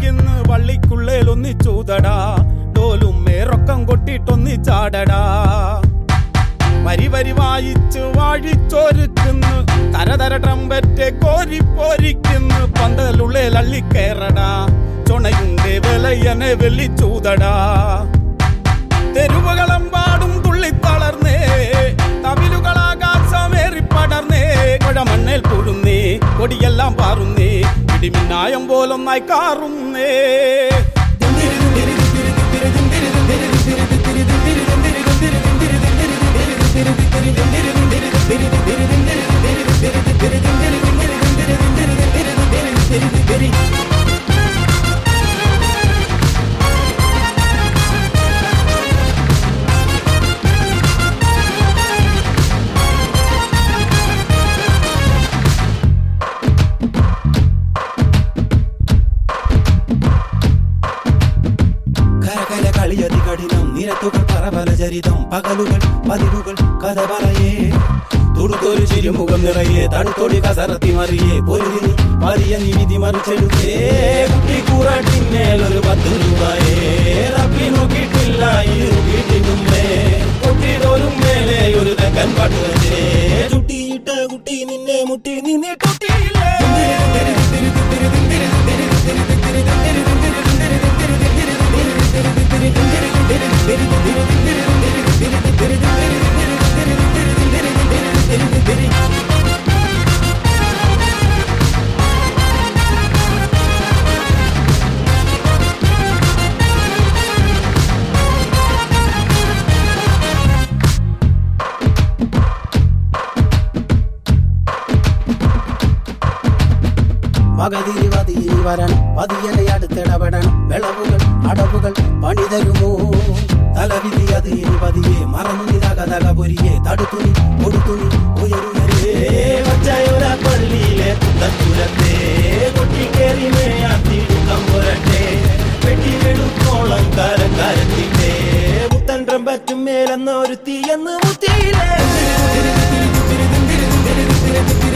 ചോദിക്കുന്നു വള്ളിക്കുള്ളേൽ ഒന്നിച്ചൂതടാ ഡോലും മേറൊക്കം കൊട്ടിട്ടൊന്നി ചാടടാ വരി വരി വായിച്ച് വാഴിച്ചൊരുക്കുന്നു തരതര ട്രംപറ്റ് കോരിപ്പോരിക്കുന്നു പന്തലുള്ളിൽ അള്ളിക്കേറടാ ചുണയുണ്ടേ വിലയനെ വെള്ളിച്ചൂതടാ തെരുവുകളെമ്പാടും തുള്ളിത്തളർന്നേ തവിലുകളാകാശമേറി പടർന്നേ കുഴമണ്ണേൽ പുഴുന്നേ കൊടിയെല്ലാം പാറുന്നേ ഇടിമിന്നായം പോലൊന്നായി കാറുന്നേ കരകര കളിയതി കഠിനം നിരത്തുകൾ പറപല ചരിതം പകലുകൾ പതിവുകൾ കഥ പറയേ തുടുത്തൊരു ചിരിമുഖം നിറയെ തടുത്തൊടി കസറത്തി മറിയേ പൊരുതിനി വലിയ നീതി മറിച്ചെടുത്തേ കുട്ടി കൂറട്ടിന്മേലൊരു പത്ത് രൂപയേ റബ്ബി നോക്കിയിട്ടില്ല ഇരു വീട്ടിനുമേ കുട്ടിയിടോരും മേലെ ഒരു തെക്കൻ പട്ടുവച്ചേ ചുട്ടിയിട്ട കുട്ടി നിന്നെ മുട്ടി നിന്നെ തൊട്ടിയില്ലേ പകതിരി പതിരി വരണം പതിയനെ അടുത്തിടപെടണം വിളവുകൾ അടവുകൾ പണി തരുമോ തലവിധി അത് ഇനി പതിയെ മറന്നു നിതകതക പൊരിയെ തടുത്തുനി കൊടുത്തുനി ഉയരുയരേ പച്ചയോര പള്ളിയിലെ കുത്തച്ചുരത്തെ കൊട്ടിക്കേറി മേയാത്തിടുക്കം പുരട്ടെ വെട്ടിവെടുത്തോളം കാലം കാലത്തിന്റെ മുത്തൻ ട്രംപറ്റും മേലെന്ന ഒരു തീയെന്ന് മുത്തിയില്ലേ